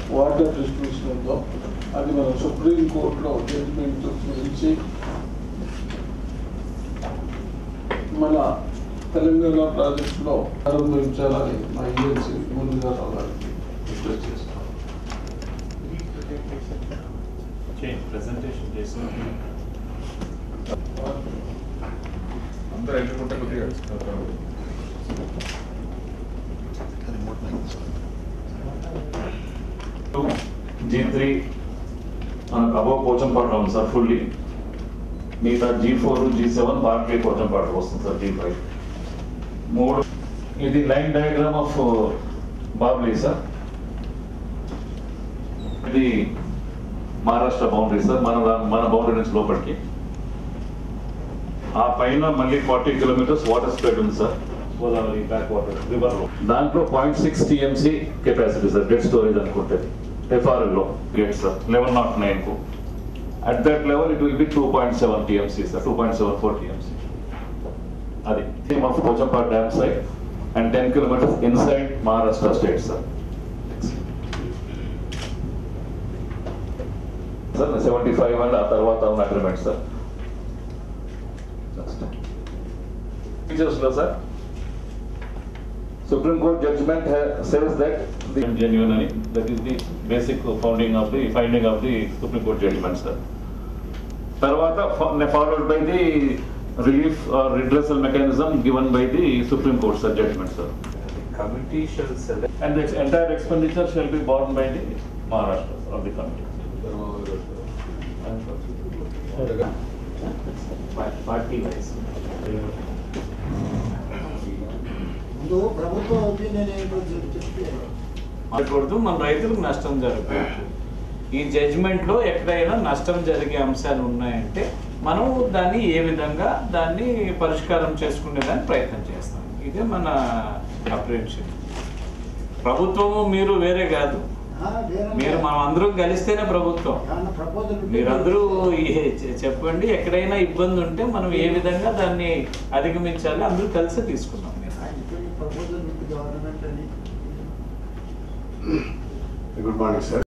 Water distribution ఉందో అది మనం సుప్రీం కోర్టులో జడ్జిమెంట్ గురించి మన తెలంగాణ ప్రాజెక్టులో ప్రారంభించాలని మా ఏజెన్సీ ముందుగా గారికి రిక్వెస్ట్ చేస్తాం ప్రెజెంటేషన్ చేసిన అందరూ ఎన్నుకుంటే కొద్దిగా జీ త్రీ మనకు అబో పోచంపాడు ఉంది సార్ ఫుల్లీ మిగతా G four G seven partly Pochampadu వస్తుంది సార్ జీ ఫైవ్ మూడు ఇది line diagram of Babli sir ఇది మహారాష్ట్ర బౌండరీ సార్ మన మన బౌండరీ నుంచి లోపలికి ఆ పైన మళ్ళీ ఫార్టీ కిలోమీటర్స్ వాటర్ స్ప్రెడ్ ఉంది sir Godavari back water river లో దాంట్లో point six TMC capacity sir dead storage అనుకుంటుంది ఎఫ్ఆర్ఎల్ లో gate sir eleven naught nine కు at that level it will be two point seven TMC sir two point seven four TMC అది same of Pochampad dam side and ten kilometres inside Maharashtra state sir sir seventy five and ఆ తర్వాత ఉన్న agreement sir features లో sir Supreme Court judgment says that the genuine అని that is the basic founding of the finding of the Supreme Court judgment sir తర్వాత followed by the relief redressal mechanism given by the Supreme Court sir judgment sir Committee shall select. And the entire expenditure shall be borne by the Maharashtra of the committee. Party wise. ముందు ప్రభుత్వం opinion ఏంటో చెప్పి చెప్తే మాట్లాడుతూ మన రైతులకు నష్టం జరగవచ్చు ఈ జడ్జిమెంట్ లో ఎక్కడైనా నష్టం జరిగే అంశాలు ఉన్నాయంటే మనం దాన్ని ఏ విధంగా దాన్ని పరిష్కారం చేసుకునేదానికి ప్రయత్నం చేస్తాం ఇదే మన అప్రిహెన్షన్ ప్రభుత్వము మీరు వేరే కాదు ఆ, వేరే మీరు మనం అందరం కలిస్తేనే ప్రభుత్వం ఏమన్నా ప్రపోజల్ ఉంటే మీరందరూ ఈ- చె- చెప్పండి ఎక్కడైనా ఇబ్బంది ఉంటే మనం ఏ విధంగా దాన్ని అధిగమించాలి అందరూ కలిసి తీసుకున్నాం మీరు ఆ, ఇప్పుడు ఈ ప్రపోజల్ ఉంది గవర్నమెంట్ అని గుడ్ మార్నింగ్ సార్